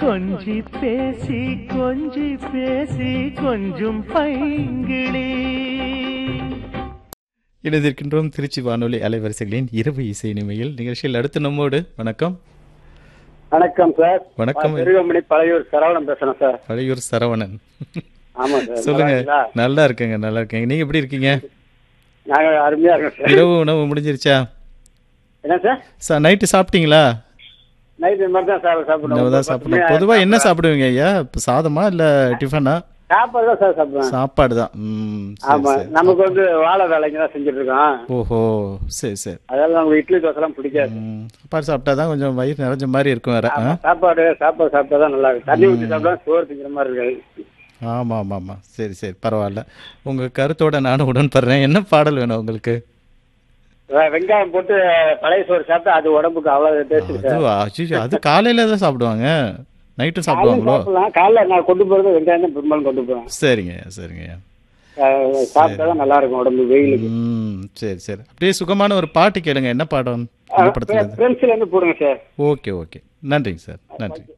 கொஞ்சி பேசி கொஞ்சி பேசி கொஞ்சம் பைங்கிளி இணைந்திருக்கின்றோம் திருச்சி வானொலி அலைவரிசைகளின் இரவு இசை நிமையில் நிகழ்ச்சியில் அடுத்து நம்மோடு வணக்கம் வணக்கம் சார் வணக்கம். பெருகமணி பழையூர் சரவணன் பேசுறேன் சார் பழையூர் சரவணன் ஆமா சார் சொல்லுங்க நல்லா இருக்கீங்களா? நல்லா இருக்கேங்க நல்லா இருக்கேங்க நீங்க எப்படி இருக்கீங்க நாங்க அருமையா இருக்கோம் சார் இரவு உணவு முடிஞ்சிருச்சா என்ன சார் சார் நைட்டு சாப்பிட்டீங்களா நைட் இந்த மாதிரி தான் சார் இன்னும் தான் சாப்பிடுவோம் சாப்பிடணும் பொதுவா என்ன சாப்பிடுவீங்க ஐயா இப்ப சாதமா இல்ல டிஃபனா சாப்பாடு தான் சார் சாப்பிடுவேன் சாப்பாடு தான் ம் சரி ஆமா சரி நமக்கு வந்து வாழை வேலைங்க தான் செஞ்சுட்டு இருக்கோம் ஓஹோ சரி சரி அதனால நமக்கு இட்லி தோசை எல்லாம் பிடிக்காது ம், சாப்பாடு சாப்பிட்டா தான் கொஞ்சம் வயிறு நிறைஞ்ச மாதிரி இருக்கும் வேற ஆ? ஆமா, சாப்பாடு சாப்பாடு சாப்பிட்டா தான் நல்லா இருக்கு தண்ணி ஊற்றி சாப்பிட்டா சோறு திங்கிற மாதிரி இருக்காது ஆமா ஆமா ஆமா சரி சரி பரவாயில்ல உங்க கருத்தோட நானும் உடன்படுறேன் என்ன பாடல் வேணும் உங்களுக்கு வெ- வெங்காயம் போட்டு பழைய சோறு சாப்பிட்டா அது உடம்புக்கு அவ்வளவு டேஸ்ட் சார் அது அச்சச்சோ, அது காலையில தான் சாப்பிடுவாங்க நைட்டும் காலையில சாப்பிடுவாங்களோ சாப்பிடலாம் காலைல நான் கொண்டு போறது வெங்காயம் தான் பெரும்பாலும் கொண்டு போவேன் சரிங்க சரிங்க அஹ் சாப்பிட்டா தான் நல்லா இருக்கும் உடம்பு வெயிலுக்கு ம் சரி சரி அப்படியே சுகமான ஒரு பாட்டு கேளுங்க என்ன பாடம் என்ன படத்துல இருந்து? ஃப்ரெண்ட்ஸ்ல இருந்து போடுங்க சார் ஓகே ஓகே நன்றிங்க சார் நன்றி